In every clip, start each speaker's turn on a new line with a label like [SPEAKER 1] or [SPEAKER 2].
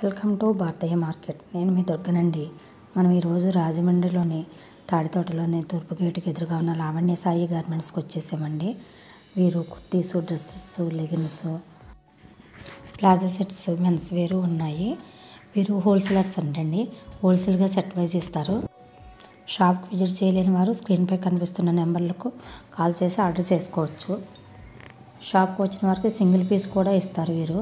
[SPEAKER 1] Welcome to Bharatiya market నేను మీ దుర్గనండి మనం ఈరోజు రాజమండ్రిలోని తాడితోటలోని తూర్పు గేటుకి ఎదురుగా ఉన్న లావణ్య సాయి గార్మెంట్స్కి వచ్చేసామండి వీరు kurtis dresses leggings palazzo sets men's వేరు ఉన్నాయి వీరు హోల్సేలర్స్ అంటండి హోల్సేల్గా సెట్ వైజ్ ఇస్తారు షాప్కి విజిట్ చేయలేని వారు స్క్రీన్పై కనిపిస్తున్న నెంబర్లకు కాల్ చేసి ఆర్డర్ చేసుకోవచ్చు షాప్కి వచ్చిన వారికి సింగిల్ పీస్ కూడా ఇస్తారు వీరు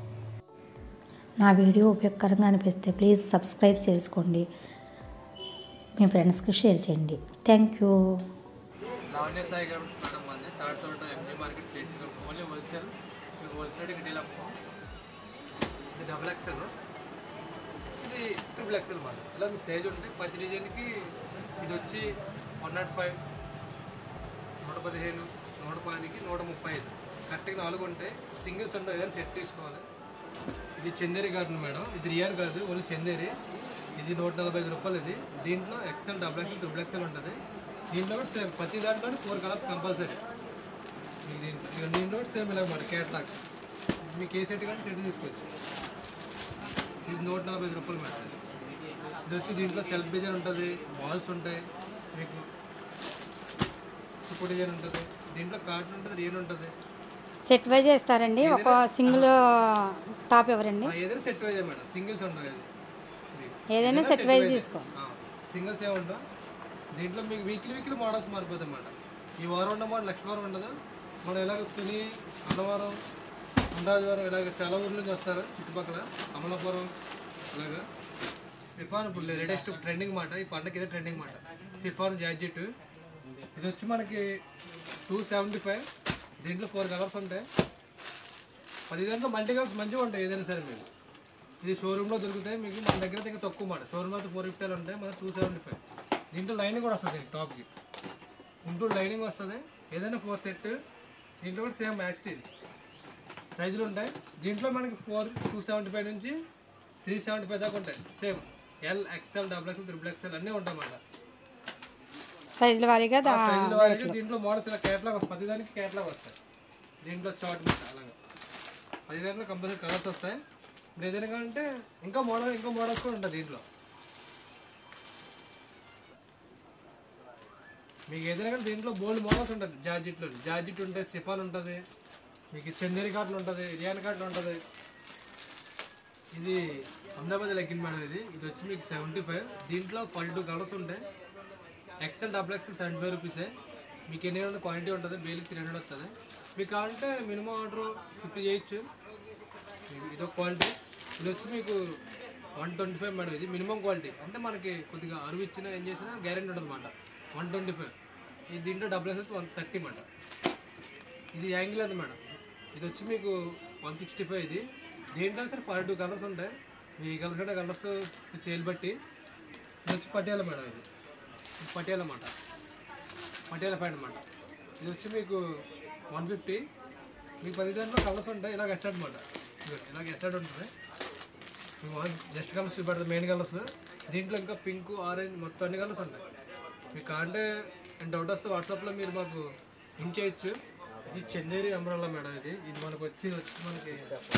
[SPEAKER 1] నా వీడియో ఉపయోగకరంగా అనిపిస్తే ప్లీజ్ సబ్స్క్రైబ్ చేసుకోండి మీ ఫ్రెండ్స్కి షేర్ చేయండి thank you
[SPEAKER 2] Lavanya Sai garments madam మంది థర్డ్ తోట MG market basic only wholesale మీకు హోల్సేల్ రిటైల్ అమ్ము ఇది డబుల్ ఎక్సెల్ ఇది ట్రిపుల్ ఎక్సెల్ మాది ఇలా మీకు సైజ్ ఉంటుంది ప్రతి డిజైన్కి ఇది వచ్చి వన్ నాట్ ఫైవ్ నూట పదిహేను నూట పదికి నూట ముప్పై ఐదు కరెక్ట్గా నాలుగు ఉంటాయి సింగిల్స్ ఉండవు ఏదైనా సెట్ తీసుకోవాలి ఇది చందేరి గార్డెన్ మేడం ఇది రియాన్ కాదు ఓన్లీ చందేరి ఇది నూట నలభై ఐదు రూపాయలు ఇది దీంట్లో XL double XL triple XL ఉంటుంది దీంట్లో కూడా సేమ్ ప్రతి దాంట్లో ఫోర్ కలర్స్ కంపల్సరీ దీంట్లో ఇక దీంట్లో కూడా సేమ్ ఇలా మాట క్యాట్లాగ్ మీకు ఏ సెట్ కానీ సెట్ తీసుకోవచ్చు ఇది నూట నలభై ఐదు రూపాయలు మేడం ఇది వచ్చి దీంట్లో సెల్ఫ్ డిజైన్ ఉంటుంది వాల్స్ ఉంటాయి మీకు సూపర్ డిజైన్ ఉంటుంది దీంట్లో కార్టన్ ఉంటుంది రియన్ ఉంటుంది
[SPEAKER 1] సెట్ వైజ్ ఇస్తారండి ఒక సింగిల్ టాప్ ఎవరండి
[SPEAKER 2] ఆ, ఏదైనా సెట్ వైజ్ మేడం సింగిల్స్ ఉండవు ఇది
[SPEAKER 1] ఏదైనా సెట్ వైజ్ తీసుకో
[SPEAKER 2] సింగిల్స్ ఏ ఉండవు దీంట్లో మీకు వీక్లీ వీక్లీ మోడల్స్ మారిపోతాయి అన్నమాట ఈ వారం ఉన్న మోడల్ నెక్స్ట్ వారం ఉండదు మనం ఇలాగ తుని అన్నవరం ఉండాజవరం ఇలాగ చాలా ఊర్ల నుంచి వస్తారు చుట్టుపక్కల అమలాపురం ఇలాగా సిఫాన్ ఇప్పుడు లేటెస్ట్ ట్రెండింగ్ మాట ఈ పండగ ఇదే ట్రెండింగ్ మాట సిఫాన్ జార్జెట్ ఇది వచ్చి మనకి టూ సెవెంటీ ఫైవ్ దీంట్లో ఫోర్ కలర్స్ ఉంటాయి పది దాంట్లో మల్టీ కలర్స్ మంచిగా ఉంటాయి ఏదైనా సరే మీకు ఇది షోరూంలో దొరుకుతాయి మీకు మన దగ్గర అయితే ఇంకా తక్కువ మాట షోరూంలో అయితే ఫోర్ ఫిఫ్టీలు ఉంటాయి మన టూ సెవెంటీ ఫైవ్ దీంట్లో లైనింగ్ కూడా వస్తుంది టాప్కి ఇంట్లో లైనింగ్ వస్తుంది ఏదైనా ఫోర్ సెట్ దీంట్లో కూడా సేమ్ మ్యాస్టీస్ సైజులు ఉంటాయి దీంట్లో మనకి ఫోర్ టూ సెవెంటీ ఫైవ్ నుంచి త్రీ సెవెంటీ ఫైవ్ దాకా ఉంటాయి same L XL double XL triple XL అన్నీ ఉంటాయి మళ్ళీ
[SPEAKER 1] సైజుల వారీగా దా-
[SPEAKER 2] సైజుల వారికి దీంట్లో మోడల్స్ ఇలా కేటలాగ్ ప్రతి దానికి కేటలాగ్ వస్తాయి దీంట్లో చార్ట్ మాట అలాగా ప్రతి దాంట్లో కంపల్సరీ కలర్స్ వస్తాయి ఇప్పుడు ఏదైనా అంటే ఇంకా మోడల్ ఇంకా మోడల్స్ కూడా ఉంటాయి దీంట్లో మీకు ఏదైనా కానీ దీంట్లో బోల్డ్ మోడల్స్ ఉంటుంది జార్జిట్లో జార్జిట్ ఉంటుంది సిఫాన్ ఉంటుంది మీకు చందేరి కాటన్ ఉంటుంది రియాన్ కాటన్ ఉంటుంది ఇది అహ్మదాబాద్ లెగ్గిన్ మేడం ఇది ఇది వచ్చి మీకు సెవెంటీ ఫైవ్ దీంట్లో ఫార్టీ టూ కలర్స్ ఉంటాయి XL double XL seventy five rupees మీకు ఎన్ని హండ్రెడ్ క్వాంటిటీ ఉంటుంది బేల్కి త్రీ హండ్రెడ్ వస్తుంది మీకు కావాలంటే మినిమం ఆర్డర్ ఫిఫ్టీ చేయొచ్చు మీకు ఇదొక క్వాలిటీ ఇది వచ్చి మీకు వన్ ట్వంటీ ఫైవ్ మేడం ఇది మినిమం క్వాలిటీ అంటే మనకి కొద్దిగా అరువు ఇచ్చినా ఏం చేసినా గ్యారెంటీ ఉంటుంది అనమాట వన్ ట్వంటీ ఫైవ్ ఇది దీంట్లో డబుల్ ఎక్స్ వన్ థర్టీ మాట ఇది యాంగిల్ అది మేడం ఇది వచ్చి మీకు వన్ సిక్స్టీ ఫైవ్ ఇది దేంట్లో సరే ఫార్టీ టూ కలర్స్ ఉంటాయి మీ కలర్స్ కంటే కలర్స్ సేల్ బట్టి ఇది వచ్చి పటియాల మేడం ఇది ఇది పటియాల మాట పటియాల ప్యాంట్ అనమాట ఇది వచ్చి మీకు వన్ ఫిఫ్టీ మీకు పది దాంట్లో కలర్స్ ఉంటాయి ఇలాగ ఎస్టాడ్ అనమాట ఇలాగ ఎస్టాడ్ ఉంటుంది మీకు జస్ట్ కలర్స్ చూపెడతాం మెయిన్ కలర్స్ దీంట్లో ఇంకా పింక్ ఆరెంజ్ మొత్తం అన్ని కలర్స్ ఉంటాయి మీకు అంటే డౌట్ వస్తే వాట్సాప్లో మీరు మాకు లింక్ చేయొచ్చు ఇది చందేరి అంబ్రల్లా మేడం ఇది ఇది మనకు వచ్చి ఇది వచ్చి మనకి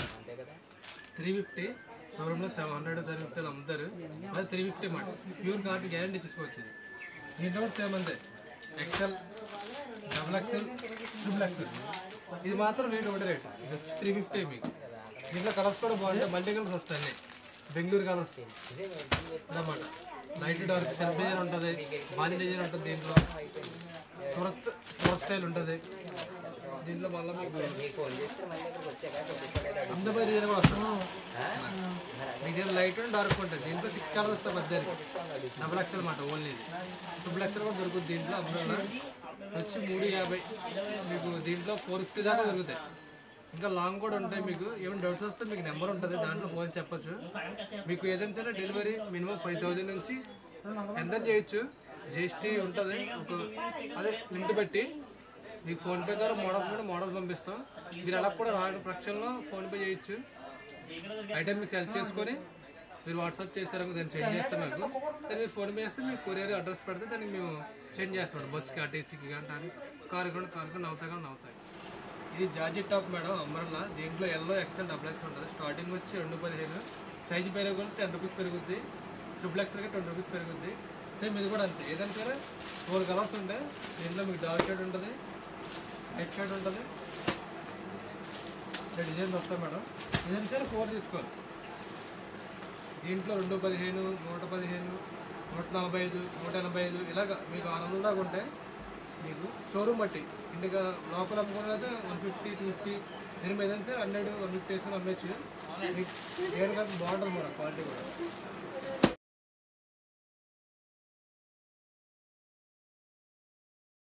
[SPEAKER 2] త్రీ ఫిఫ్టీ షోరూంలో సెవెన్ హండ్రెడ్ సెవెన్ ఫిఫ్టీలు అమ్ముతారు అదే త్రీ ఫిఫ్టీ మాట ప్యూర్ కార్డ్ గ్యారంటీ తీసుకోవచ్చు ఇది దీంట్లో కూడా సేమ్ అంతే XL double XL triple XL ఇది మాత్రం రేట్ ఒకటి రేట్ ఇది వచ్చి త్రీ ఫిఫ్టీ మీకు దీంట్లో కలర్స్ కూడా బాగుంటాయి మల్టీ కలర్స్ వస్తాయి అన్ని. బెంగళూరు కలర్స్ అన్నమాట లైట్ డార్క్ సెల్ఫ్ డిజైన్ ఉంటుంది బాని డిజైన్ ఉంటుంది దీంట్లో సూరత్ సూరత్ స్టైల్ ఉంటుంది దీంట్లో మళ్ళీ మీకు అహ్మదాబాద్ డిజైన్ కూడా వస్తుంది మీ దగ్గర లైట్ అండ్ డార్క్ ఉంటుంది దీంట్లో సిక్స్ కలర్స్ వస్తాయి మధ్యాహ్నం డబుల్ ఎక్సెల్ మాట ఓన్లీ ఇది ట్రిపుల్ ఎక్సెల్ కూడా దొరుకుతుంది దీంట్లో అమ్మాయిల వచ్చి మూడు యాభై మీకు దీంట్లో ఫోర్ ఫిఫ్టీ దాకా దొరుకుతాయి ఇంకా లాంగ్ కూడా ఉంటాయి మీకు ఏమైనా డౌట్స్ వస్తే మీకు నెంబర్ ఉంటుంది దాంట్లో ఫోన్ చెప్పొచ్చు మీకు ఏదైనా సరే డెలివరీ మినిమం ఫైవ్ థౌజండ్ నుంచి ఎంత చేయొచ్చు జిఎస్టీ ఉంటుంది ఒక అదే లిమిట్ బట్టి మీకు ఫోన్పే ద్వారా మోడల్స్ కూడా మోడల్స్ పంపిస్తాం మీరు అలా కూడా రాని పక్షంలో ఫోన్పే చేయొచ్చు ఐటమ్ మీకు సెలెక్ట్ చేసుకొని మీరు వాట్సాప్ చేస్తారనుకో దాన్ని సెండ్ చేస్తాం మీకు దాన్ని మీరు ఫోన్ పే చేస్తే మీకు కొరియర్ అడ్రస్ పెడితే దానికి మేము సెండ్ చేస్తాం బస్కి ఆర్టీసీకి కానీ కారు కూడా కారు కూడా నవ్వుతా కానీ నవ్వుతాయి ఇది జార్జెట్ టాప్ మేడం అంబరల్లా దీంట్లో ఎల్లో ఎక్సెల్ డబుల్ ఎక్స్ ఉంటుంది స్టార్టింగ్ వచ్చి రెండు పదిహేను సైజు పెరుగుతుంది టెన్ రూపీస్ పెరుగుద్ది ట్రిపుల్ ఎక్స్ఎల్కి ట్వంటీ రూపీస్ పెరుగుద్ది సేమ్ ఇది కూడా అంతే ఏదంటే సరే ఫోర్ కలర్స్ ఉంటాయి దీంట్లో మీకు డార్క్ షేడ్ ఉంటుంది లైట్ షేడ్ ఉంటుంది ఇట్లా డిజైన్స్ వస్తాయి మేడం డిజైన్ సరే ఫోర్ తీసుకోవాలి దీంట్లో రెండు పదిహేను నూట పదిహేను నూట నలభై ఐదు నూట ఎనభై ఐదు ఇలాగ మీకు ఆరు వందల దాకా ఉంటాయి మీకు షోరూమ్ బట్టి ఇంటిగా లోపల అమ్ముకున్నది వన్ ఫిఫ్టీ టూ ఫిఫ్టీ దీని మీద అయితే హండ్రెడ్ వన్ ఫిఫ్టీ వేసుకొని అమ్మచ్చు మీకు ఏడు కలిపి బాగుంటుంది మేడం క్వాలిటీ కూడా